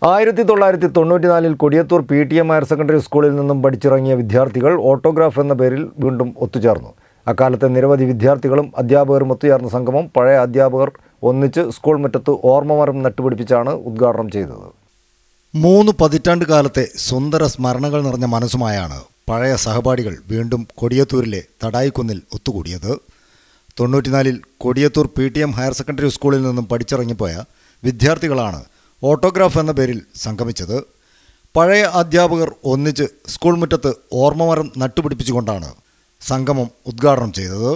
ആയിരത്തി തൊള്ളായിരത്തി തൊണ്ണൂറ്റിനാലിൽ Kodiyathur P T M higher secondary സ്കൂളിൽ നിന്നും പഠിച്ചിറങ്ങിയ വിദ്യാർത്ഥികൾ ഓട്ടോഗ്രാഫ് എന്ന പേരിൽ വീണ്ടും ഒത്തുചേർന്നു അക്കാലത്തെ നിരവധി വിദ്യാർത്ഥികളും അധ്യാപകരും ഒത്തുചേർന്ന സംഗമം പഴയ അധ്യാപകർ ഒന്നിച്ച് സ്കൂൾ മുറ്റത്ത് ഓർമ്മമരം നട്ടുപിടിപ്പിച്ചാണ് ഉദ്ഘാടനം ചെയ്തത് മൂന്ന് പതിറ്റാണ്ട് കാലത്തെ സുന്ദര സ്മരണകൾ നിറഞ്ഞ മനസ്സുമായാണ് പഴയ സഹപാഠികൾ വീണ്ടും കൊടിയത്തൂരിലെ തടായിക്കുന്നിൽ ഒത്തുകൂടിയത് തൊണ്ണൂറ്റിനാലിൽ Kodiyathur P T M higher secondary സ്കൂളിൽ നിന്നും പഠിച്ചിറങ്ങിപ്പോയ വിദ്യാർത്ഥികളാണ് ഓട്ടോഗ്രാഫ് എന്ന പേരിൽ സംഗമിച്ചത് പഴയ അധ്യാപകർ ഒന്നിച്ച് സ്കൂൾ മുറ്റത്ത് ഓർമ്മമരം നട്ടുപിടിപ്പിച്ചുകൊണ്ടാണ് സംഗമം ഉദ്ഘാടനം ചെയ്തത്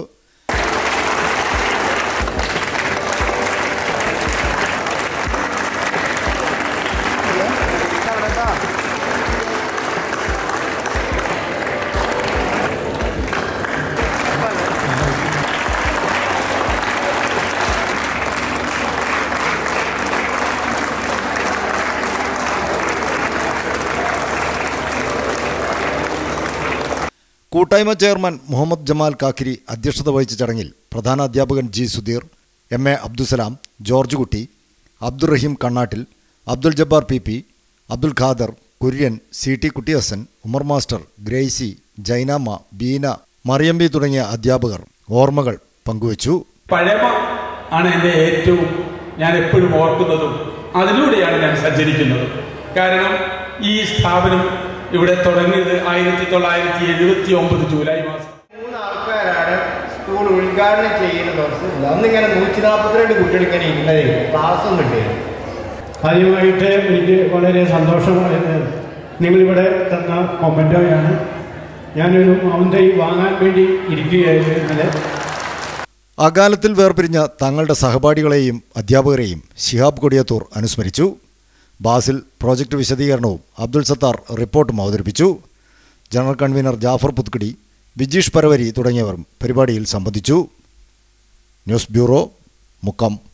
കൂട്ടായ്മ ചെയർമാൻ മുഹമ്മദ് ജമാൽ കാക്കിരി അധ്യക്ഷത വഹിച്ച ചടങ്ങിൽ പ്രധാന അധ്യാപകൻ G Sudheer M A Abdussalam George Kutty Abdurahim Kannattil Abdul Jabbar P P Abdul Khader Kurian C T Kuttiyassan Umar master Gracy Jainamma Beena Mariyambi തുടങ്ങിയ അധ്യാപകർ ഓർമ്മകൾ പങ്കുവച്ചു പഴമ ആണ് എൻ്റെ ഏറ്റവും ഞാൻ എപ്പോഴും ഓർക്കുന്നതും അതിലൂടെയാണ് ഞാൻ സഞ്ചരിക്കുന്നത് കാരണം ഈ സ്ഥാപനം ഇവിടെ തുടങ്ങിയത് ആയിരത്തി തൊള്ളായിരത്തി എഴുപത്തി ഒമ്പത് ജൂലൈ മാസം മൂന്ന് ആൾക്കാരാണ് സ്കൂൾ ഉദ്ഘാടനം ചെയ്യുന്ന ദിവസം അന്നിങ്ങനെ നൂറ്റി നാൽപ്പത്തിരണ്ട് കുട്ടികൾ ഇങ്ങനെ ഇരുന്നതേ ക്ലാസ് ഒന്നും ഇല്ലായിരുന്നു ആദ്യമായിട്ട് എനിക്ക് വളരെ സന്തോഷമായത് നിങ്ങളിവിടെ തന്ന മൊമെൻറ്റോയാണ് ഞാനൊരു മൗണ്ട് തൈ വാങ്ങാൻ വേണ്ടി ഇരിക്കുകയായിരുന്നു ഇന്നലെ അകാലത്തിൽ വേർപിരിഞ്ഞ തങ്ങളുടെ സഹപാഠികളെയും അധ്യാപകരെയും ശിഹാബ് കൊടിയത്തൂർ അനുസ്മരിച്ചു ബാസിൽ പ്രോജക്റ്റ് വിശദീകരണവും അബ്ദുൽ സത്താർ റിപ്പോർട്ടും അവതരിപ്പിച്ചു ജനറൽ കൺവീനർ ജാഫർ പുത്കടി വിജീഷ് പരവരി തുടങ്ങിയവർ പരിപാടിയിൽ സംബന്ധിച്ചു ന്യൂസ് ബ്യൂറോ മുക്കം